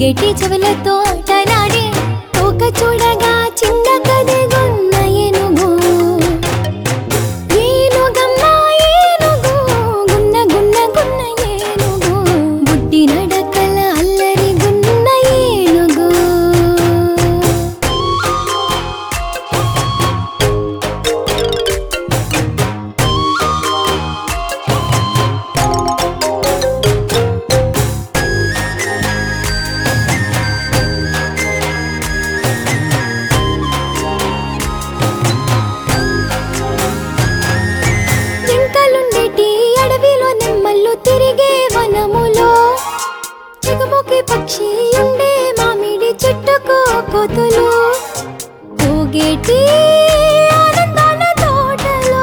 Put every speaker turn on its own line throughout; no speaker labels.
ఊగేటి చెవులతో ఆటలాడే తోక చూడగా చిన్న కదిగొన్న ఏనుగు ఏనుగమ్మ ఏనుగు గున్న గున్న గున్న ఏనుగు బుడ్డి నడకల అల్లరి గున్న ఏనుగు జింకలుండేటి అడవిలో నెమ్మళ్ళు తిరిగే వనములో చిగుముకి పక్షి ఉండే మామిడి చెట్టుకు కోతులు ఊగేటి ఆనందాల తోటలో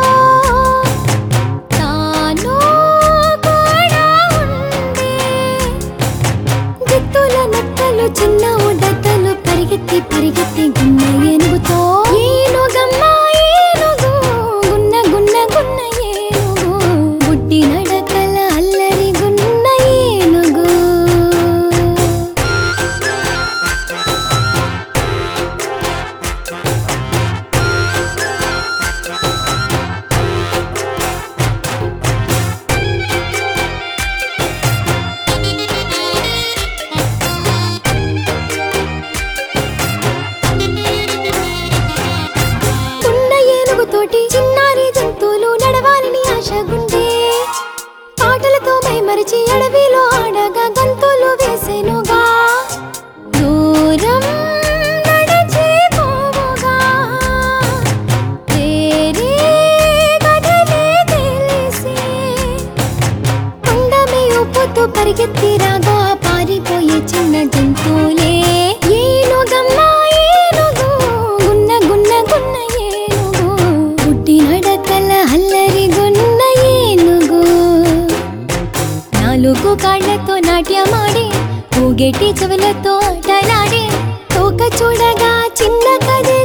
తాను కూడా ఉండే జిత్తుల నక్కలు చిన్న ఉడతలు పరిగెత్తి పరిగెత్తి గున్న ఏనుగుతో ఏనుగమ్మ ఏనుగు గున్న గున్న గున్న ఏనుగు బుడ్డి నడకల అల్లరి గున్న ఏనుగు ఉన్న ఏనుగుతోటి చిన్నారి జంతువులు నడవాలని ఆశగుండే పాటలతో మైమరిచి అడవిలో ఆడగా గంతులు వేసెనుగా దూరం నడిచి పోవుగా వేరే కథలే తెలిసి కొండమే ఉప్పుతూ పరిగెత్తి రాగా పారిపోయే చిన్న జంతువులే ఏనుగమ్మ ఏనుగు గున్న గున్న గున్న ఏనుగు బుడ్డి నడకల అల్లరి గున్న ఏనుగు నాలుగు కాళ్ళతో నాట్యమాడే ఊగేటి చెవులతో ఆటలాడే తోక చూడగా చిన్న కదే